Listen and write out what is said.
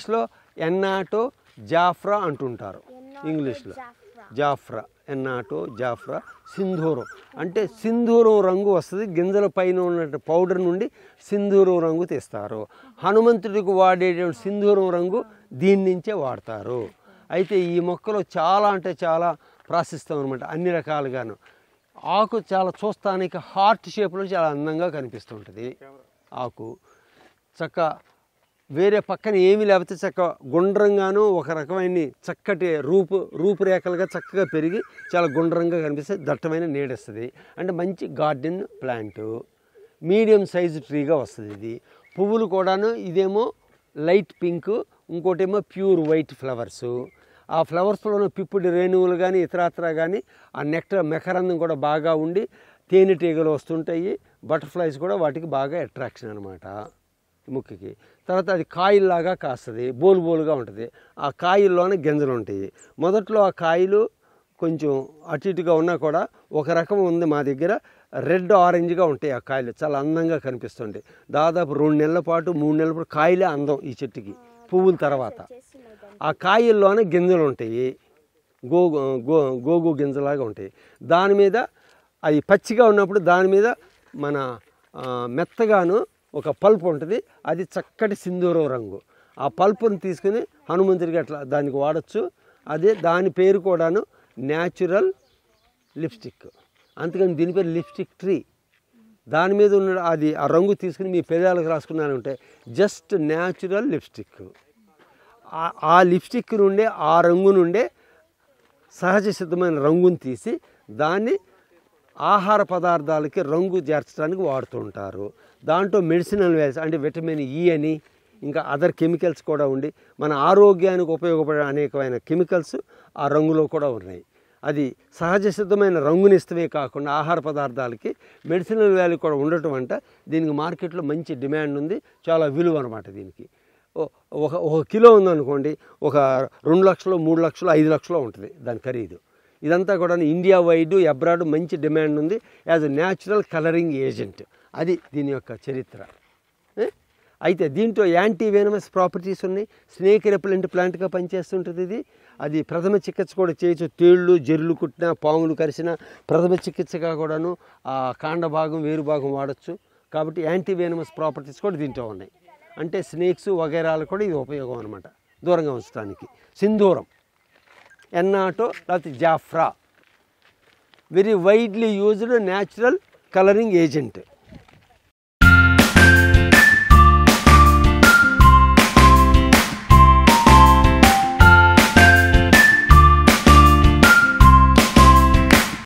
ఇంగ్లీష్లో ఎన్నాటో జాఫ్రా అంటుంటారు ఇంగ్లీష్లో జాఫ్రా ఎన్నాటో జాఫ్రా సింధూరం అంటే సింధూరం రంగు వస్తుంది గింజల పైన ఉన్న పౌడర్ నుండి సింధూరం రంగు తీస్తారు హనుమంతుడికి వాడేటువంటి సింధూరం రంగు దీని నుంచే వాడతారు అయితే ఈ మొక్కలో చాలా అంటే చాలా ప్రాశిస్తాం అనమాట అన్ని రకాలుగాను ఆకు చాలా చూస్తానికి హార్ట్ షేప్లో చాలా అందంగా కనిపిస్తుంటుంది ఆకు చక్క వేరే పక్కన ఏమీ లేకపోతే చక్క గుండ్రంగాను ఒక రకమైన చక్కటి రూపు రూపురేఖలుగా చక్కగా పెరిగి చాలా గుండ్రంగా కనిపిస్తే దట్టమైన నీడస్తుంది అంటే మంచి గార్డెన్ ప్లాంట్ మీడియం సైజు ట్రీగా వస్తుంది ఇది పువ్వులు కూడాను ఇదేమో లైట్ పింక్ ఇంకోటేమో ప్యూర్ వైట్ ఫ్లవర్స్ ఆ ఫ్లవర్స్లో ఉన్న పిప్పుడి రేణువులు కానీ ఇతరత్ర కానీ ఆ నెక్టర్ మెకరందం కూడా బాగా ఉండి తేనెటీగలు వస్తుంటాయి బటర్ఫ్లైస్ కూడా వాటికి బాగా అట్రాక్షన్ అనమాట ముక్కుకి తర్వాత అది కాయల్లాగా కాస్తుంది బోలు బోలుగా ఉంటుంది ఆ కాయల్లోనే గింజలు ఉంటాయి మొదట్లో ఆ కాయలు కొంచెం అటు ఇటుగా ఉన్నా కూడా ఒక రకం ఉంది మా దగ్గర రెడ్ ఆరెంజ్గా ఉంటాయి ఆ కాయలు చాలా అందంగా కనిపిస్తుంటాయి దాదాపు రెండు నెలల పాటు మూడు నెలల పాటు కాయలే అందం ఈ చెట్టుకి పువ్వుల తర్వాత ఆ కాయల్లోనే గింజలు ఉంటాయి గోగు గో గోగు గింజలాగా ఉంటాయి దాని మీద అది పచ్చిగా ఉన్నప్పుడు దాని మీద మన ఆ, మెత్తగాను ఒక పల్ప్ ఉంటుంది అది చక్కటి సింధూరం రంగు ఆ పల్పుని తీసుకుని హనుమంతుడికి అట్లా దానికి వాడచ్చు అదే దాని పేరు కూడాను న్యాచురల్ లిప్స్టిక్ అందుకని దీని పేరు లిప్స్టిక్ ట్రీ దాని మీద ఉన్న అది ఆ రంగు తీసుకుని మీ పెదాలకు రాసుకున్నారంటే జస్ట్ న్యాచురల్ లిప్స్టిక్ ఆ- ఆ లిప్స్టిక్ నుండే ఆ రంగు నుండే సహజ సిద్ధమైన రంగుని తీసి దాన్ని ఆహార పదార్థాలకి రంగు చేర్చడానికి వాడుతూ ఉంటారు దాంట్లో మెడిసినల్ వాల్యూస్ అంటే విటమిన్ ఈ అని ఇంకా అదర్ కెమికల్స్ కూడా ఉండి మన ఆరోగ్యానికి ఉపయోగపడే అనేకమైన కెమికల్స్ ఆ రంగులో కూడా ఉన్నాయి అది సహజ సిద్ధమైన రంగునిస్తవే కాకుండా ఆహార పదార్థాలకి మెడిసినల్ వాల్యూ కూడా ఉండటం అంట దీనికి మార్కెట్లో మంచి డిమాండ్ ఉంది చాలా విలువ అనమాట దీనికి ఓ- ఒక ఒక కిలో ఉందనుకోండి ఒక రెండు లక్షలు మూడు లక్షలు ఐదు లక్షలు ఉంటుంది దాని ఖరీదు ఇదంతా కూడా ఇండియా వైడ్ అబ్రాడ్ మంచి డిమాండ్ ఉంది as a natural colouring agent అది దీని యొక్క చరిత్ర ఏ? అయితే దీంట్లో యాంటీ వేనమస్ ప్రాపర్టీస్ ఉన్నాయి స్నేక్ రెపలెంట్ ప్లాంట్గా పనిచేస్తుంటుంది ఇది అది ప్రథమ చికిత్స కూడా చేయొచ్చు తేళ్ళు జర్లు కుట్టినా పాములు కరిసిన ప్రథమ చికిత్సగా కూడాను ఆ కాండ భాగం వేరు భాగం వాడచ్చు కాబట్టి యాంటీ వేనమస్ ప్రాపర్టీస్ కూడా దీంట్లో ఉన్నాయి అంటే స్నేక్స్ వగైరాలు కూడా ఇది ఉపయోగం అనమాట దూరంగా ఉంచడానికి సింధూరం ఎన్నాటో లేకపోతే జాఫ్రా very widely used natural colouring agent